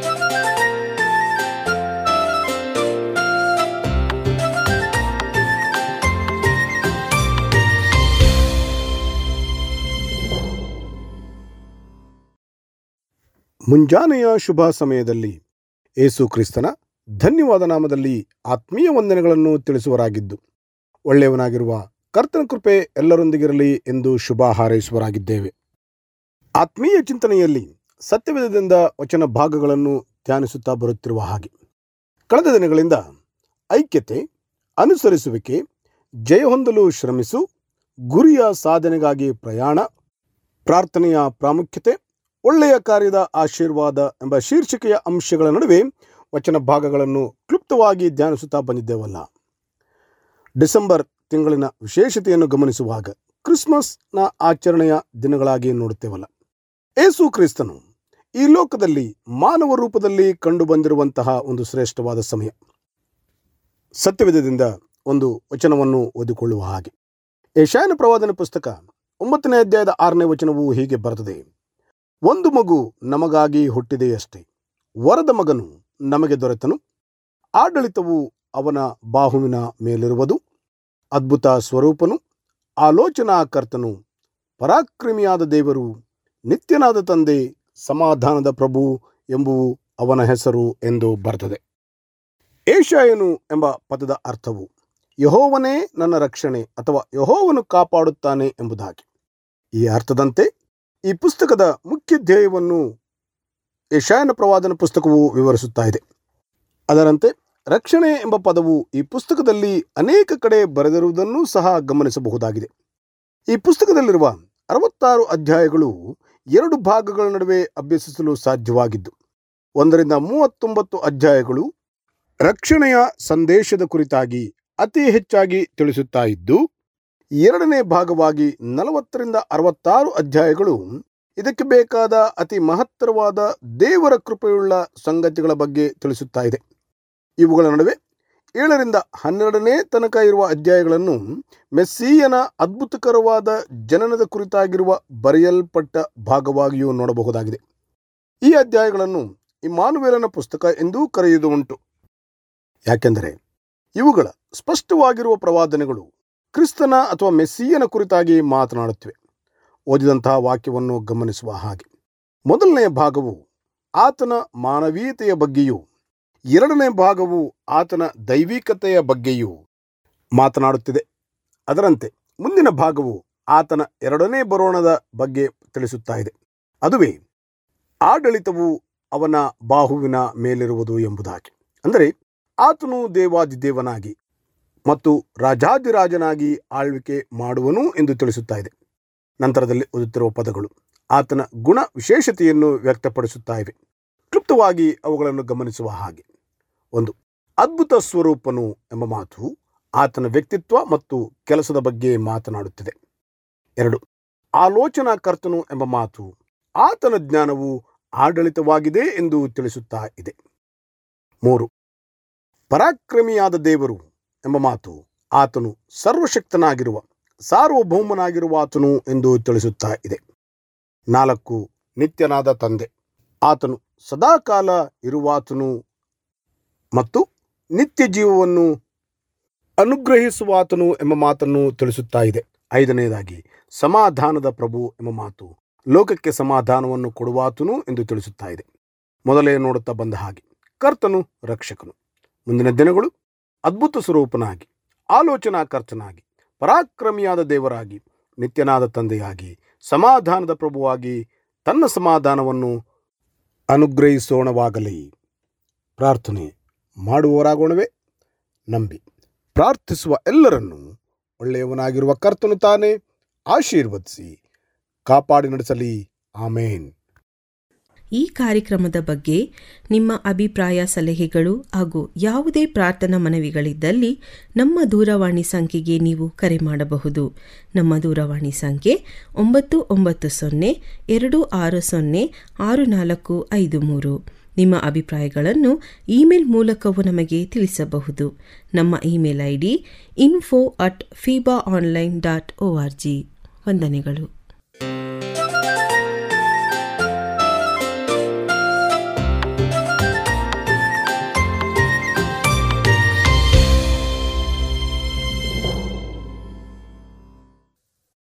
ಮುಂಜಾನೆಯ ಶುಭ ಸಮಯದಲ್ಲಿ ಏಸು ಕ್ರಿಸ್ತನ ಧನ್ಯವಾದ ನಾಮದಲ್ಲಿ ಆತ್ಮೀಯ ವಂದನೆಗಳನ್ನು ತಿಳಿಸುವರಾಗಿದ್ದು ಒಳ್ಳೆಯವನಾಗಿರುವ ಕರ್ತನ ಕೃಪೆ ಎಲ್ಲರೊಂದಿಗಿರಲಿ ಎಂದು ಶುಭ ಹಾರೈಸುವರಾಗಿದ್ದೇವೆ ಆತ್ಮೀಯ ಚಿಂತನೆಯಲ್ಲಿ ಸತ್ಯವೇದದಿಂದ ವಚನ ಭಾಗಗಳನ್ನು ಧ್ಯಾನಿಸುತ್ತಾ ಬರುತ್ತಿರುವ ಹಾಗೆ ಕಳೆದ ದಿನಗಳಿಂದ ಐಕ್ಯತೆ ಅನುಸರಿಸುವಿಕೆ ಜಯ ಹೊಂದಲು ಶ್ರಮಿಸು ಗುರಿಯ ಸಾಧನೆಗಾಗಿ ಪ್ರಯಾಣ ಪ್ರಾರ್ಥನೆಯ ಪ್ರಾಮುಖ್ಯತೆ ಒಳ್ಳೆಯ ಕಾರ್ಯದ ಆಶೀರ್ವಾದ ಎಂಬ ಶೀರ್ಷಿಕೆಯ ಅಂಶಗಳ ನಡುವೆ ವಚನ ಭಾಗಗಳನ್ನು ಕ್ಲುಪ್ತವಾಗಿ ಧ್ಯಾನಿಸುತ್ತಾ ಬಂದಿದ್ದೇವಲ್ಲ ಡಿಸೆಂಬರ್ ತಿಂಗಳಿನ ವಿಶೇಷತೆಯನ್ನು ಗಮನಿಸುವಾಗ ಕ್ರಿಸ್ಮಸ್ನ ಆಚರಣೆಯ ದಿನಗಳಾಗಿ ನೋಡುತ್ತೇವಲ್ಲ ಏಸು ಕ್ರಿಸ್ತನು ಈ ಲೋಕದಲ್ಲಿ ಮಾನವ ರೂಪದಲ್ಲಿ ಕಂಡುಬಂದಿರುವಂತಹ ಒಂದು ಶ್ರೇಷ್ಠವಾದ ಸಮಯ ಸತ್ಯವಿಧದಿಂದ ಒಂದು ವಚನವನ್ನು ಓದಿಕೊಳ್ಳುವ ಹಾಗೆ ಏಷಾಯನ ಪ್ರವಾದನ ಪುಸ್ತಕ ಒಂಬತ್ತನೇ ಅಧ್ಯಾಯದ ಆರನೇ ವಚನವು ಹೀಗೆ ಬರ್ತದೆ ಒಂದು ಮಗು ನಮಗಾಗಿ ಹುಟ್ಟಿದೆಯಷ್ಟೇ ವರದ ಮಗನು ನಮಗೆ ದೊರೆತನು ಆಡಳಿತವು ಅವನ ಬಾಹುವಿನ ಮೇಲಿರುವುದು ಅದ್ಭುತ ಸ್ವರೂಪನು ಆಲೋಚನಾಕರ್ತನು ಪರಾಕ್ರಮಿಯಾದ ದೇವರು ನಿತ್ಯನಾದ ತಂದೆ ಸಮಾಧಾನದ ಪ್ರಭು ಎಂಬುವು ಅವನ ಹೆಸರು ಎಂದು ಬರ್ತದೆ ಏಷಾಯನು ಎಂಬ ಪದದ ಅರ್ಥವು ಯಹೋವನೇ ನನ್ನ ರಕ್ಷಣೆ ಅಥವಾ ಯಹೋವನು ಕಾಪಾಡುತ್ತಾನೆ ಎಂಬುದಾಗಿ ಈ ಅರ್ಥದಂತೆ ಈ ಪುಸ್ತಕದ ಮುಖ್ಯ ಧ್ಯೇಯವನ್ನು ಯಶಾಯನ ಪ್ರವಾದನ ಪುಸ್ತಕವು ವಿವರಿಸುತ್ತಾ ಇದೆ ಅದರಂತೆ ರಕ್ಷಣೆ ಎಂಬ ಪದವು ಈ ಪುಸ್ತಕದಲ್ಲಿ ಅನೇಕ ಕಡೆ ಬರೆದಿರುವುದನ್ನು ಸಹ ಗಮನಿಸಬಹುದಾಗಿದೆ ಈ ಪುಸ್ತಕದಲ್ಲಿರುವ ಅರವತ್ತಾರು ಅಧ್ಯಾಯಗಳು ಎರಡು ಭಾಗಗಳ ನಡುವೆ ಅಭ್ಯಸಿಸಲು ಸಾಧ್ಯವಾಗಿದ್ದು ಒಂದರಿಂದ ಮೂವತ್ತೊಂಬತ್ತು ಅಧ್ಯಾಯಗಳು ರಕ್ಷಣೆಯ ಸಂದೇಶದ ಕುರಿತಾಗಿ ಅತಿ ಹೆಚ್ಚಾಗಿ ತಿಳಿಸುತ್ತಾ ಇದ್ದು ಎರಡನೇ ಭಾಗವಾಗಿ ನಲವತ್ತರಿಂದ ಅರವತ್ತಾರು ಅಧ್ಯಾಯಗಳು ಇದಕ್ಕೆ ಬೇಕಾದ ಅತಿ ಮಹತ್ತರವಾದ ದೇವರ ಕೃಪೆಯುಳ್ಳ ಸಂಗತಿಗಳ ಬಗ್ಗೆ ತಿಳಿಸುತ್ತಾ ಇದೆ ಇವುಗಳ ನಡುವೆ ಏಳರಿಂದ ಹನ್ನೆರಡನೇ ತನಕ ಇರುವ ಅಧ್ಯಾಯಗಳನ್ನು ಮೆಸ್ಸಿಯನ ಅದ್ಭುತಕರವಾದ ಜನನದ ಕುರಿತಾಗಿರುವ ಬರೆಯಲ್ಪಟ್ಟ ಭಾಗವಾಗಿಯೂ ನೋಡಬಹುದಾಗಿದೆ ಈ ಅಧ್ಯಾಯಗಳನ್ನು ಇಮಾನುವೇಲನ ಪುಸ್ತಕ ಎಂದೂ ಕರೆಯುವುದು ಉಂಟು ಯಾಕೆಂದರೆ ಇವುಗಳ ಸ್ಪಷ್ಟವಾಗಿರುವ ಪ್ರವಾದನೆಗಳು ಕ್ರಿಸ್ತನ ಅಥವಾ ಮೆಸ್ಸಿಯನ ಕುರಿತಾಗಿ ಮಾತನಾಡುತ್ತಿವೆ ಓದಿದಂತಹ ವಾಕ್ಯವನ್ನು ಗಮನಿಸುವ ಹಾಗೆ ಮೊದಲನೆಯ ಭಾಗವು ಆತನ ಮಾನವೀಯತೆಯ ಬಗ್ಗೆಯೂ ಎರಡನೇ ಭಾಗವು ಆತನ ದೈವಿಕತೆಯ ಬಗ್ಗೆಯೂ ಮಾತನಾಡುತ್ತಿದೆ ಅದರಂತೆ ಮುಂದಿನ ಭಾಗವು ಆತನ ಎರಡನೇ ಬರೋಣದ ಬಗ್ಗೆ ತಿಳಿಸುತ್ತಾ ಇದೆ ಅದುವೇ ಆಡಳಿತವು ಅವನ ಬಾಹುವಿನ ಮೇಲಿರುವುದು ಎಂಬುದಾಗಿ ಅಂದರೆ ಆತನು ದೇವಾದಿದೇವನಾಗಿ ಮತ್ತು ರಾಜಾದಿರಾಜನಾಗಿ ಆಳ್ವಿಕೆ ಮಾಡುವನು ಎಂದು ತಿಳಿಸುತ್ತಾ ಇದೆ ನಂತರದಲ್ಲಿ ಓದುತ್ತಿರುವ ಪದಗಳು ಆತನ ಗುಣ ವಿಶೇಷತೆಯನ್ನು ವ್ಯಕ್ತಪಡಿಸುತ್ತಾ ಇವೆ ಕ್ಲುಪ್ತವಾಗಿ ಅವುಗಳನ್ನು ಗಮನಿಸುವ ಹಾಗೆ ಒಂದು ಅದ್ಭುತ ಸ್ವರೂಪನು ಎಂಬ ಮಾತು ಆತನ ವ್ಯಕ್ತಿತ್ವ ಮತ್ತು ಕೆಲಸದ ಬಗ್ಗೆ ಮಾತನಾಡುತ್ತಿದೆ ಎರಡು ಆಲೋಚನಾಕರ್ತನು ಎಂಬ ಮಾತು ಆತನ ಜ್ಞಾನವು ಆಡಳಿತವಾಗಿದೆ ಎಂದು ತಿಳಿಸುತ್ತಾ ಇದೆ ಮೂರು ಪರಾಕ್ರಮಿಯಾದ ದೇವರು ಎಂಬ ಮಾತು ಆತನು ಸರ್ವಶಕ್ತನಾಗಿರುವ ಸಾರ್ವಭೌಮನಾಗಿರುವ ಆತನು ಎಂದು ತಿಳಿಸುತ್ತಾ ಇದೆ ನಾಲ್ಕು ನಿತ್ಯನಾದ ತಂದೆ ಆತನು ಸದಾಕಾಲ ಇರುವಾತನು ಮತ್ತು ನಿತ್ಯ ಜೀವವನ್ನು ಅನುಗ್ರಹಿಸುವಾತನು ಎಂಬ ಮಾತನ್ನು ತಿಳಿಸುತ್ತಾ ಇದೆ ಐದನೆಯದಾಗಿ ಸಮಾಧಾನದ ಪ್ರಭು ಎಂಬ ಮಾತು ಲೋಕಕ್ಕೆ ಸಮಾಧಾನವನ್ನು ಕೊಡುವಾತನು ಎಂದು ತಿಳಿಸುತ್ತಾ ಇದೆ ಮೊದಲೇ ನೋಡುತ್ತಾ ಬಂದ ಹಾಗೆ ಕರ್ತನು ರಕ್ಷಕನು ಮುಂದಿನ ದಿನಗಳು ಅದ್ಭುತ ಸ್ವರೂಪನಾಗಿ ಆಲೋಚನಾಕರ್ತನಾಗಿ ಪರಾಕ್ರಮಿಯಾದ ದೇವರಾಗಿ ನಿತ್ಯನಾದ ತಂದೆಯಾಗಿ ಸಮಾಧಾನದ ಪ್ರಭುವಾಗಿ ತನ್ನ ಸಮಾಧಾನವನ್ನು ಅನುಗ್ರಹಿಸೋಣವಾಗಲಿ ಪ್ರಾರ್ಥನೆ ಮಾಡುವವರಾಗೋಣವೇ ನಂಬಿ ಪ್ರಾರ್ಥಿಸುವ ಎಲ್ಲರನ್ನೂ ಒಳ್ಳೆಯವನಾಗಿರುವ ಕರ್ತನು ತಾನೇ ಆಶೀರ್ವದಿಸಿ ಕಾಪಾಡಿ ನಡೆಸಲಿ ಆಮೇನ್ ಈ ಕಾರ್ಯಕ್ರಮದ ಬಗ್ಗೆ ನಿಮ್ಮ ಅಭಿಪ್ರಾಯ ಸಲಹೆಗಳು ಹಾಗೂ ಯಾವುದೇ ಪ್ರಾರ್ಥನಾ ಮನವಿಗಳಿದ್ದಲ್ಲಿ ನಮ್ಮ ದೂರವಾಣಿ ಸಂಖ್ಯೆಗೆ ನೀವು ಕರೆ ಮಾಡಬಹುದು ನಮ್ಮ ದೂರವಾಣಿ ಸಂಖ್ಯೆ ಒಂಬತ್ತು ಒಂಬತ್ತು ಸೊನ್ನೆ ಎರಡು ಆರು ಸೊನ್ನೆ ಆರು ನಾಲ್ಕು ಐದು ಮೂರು ನಿಮ್ಮ ಅಭಿಪ್ರಾಯಗಳನ್ನು ಇಮೇಲ್ ಮೂಲಕವೂ ನಮಗೆ ತಿಳಿಸಬಹುದು ನಮ್ಮ email I D info at feeba online dot O R G ವಂದನೆಗಳು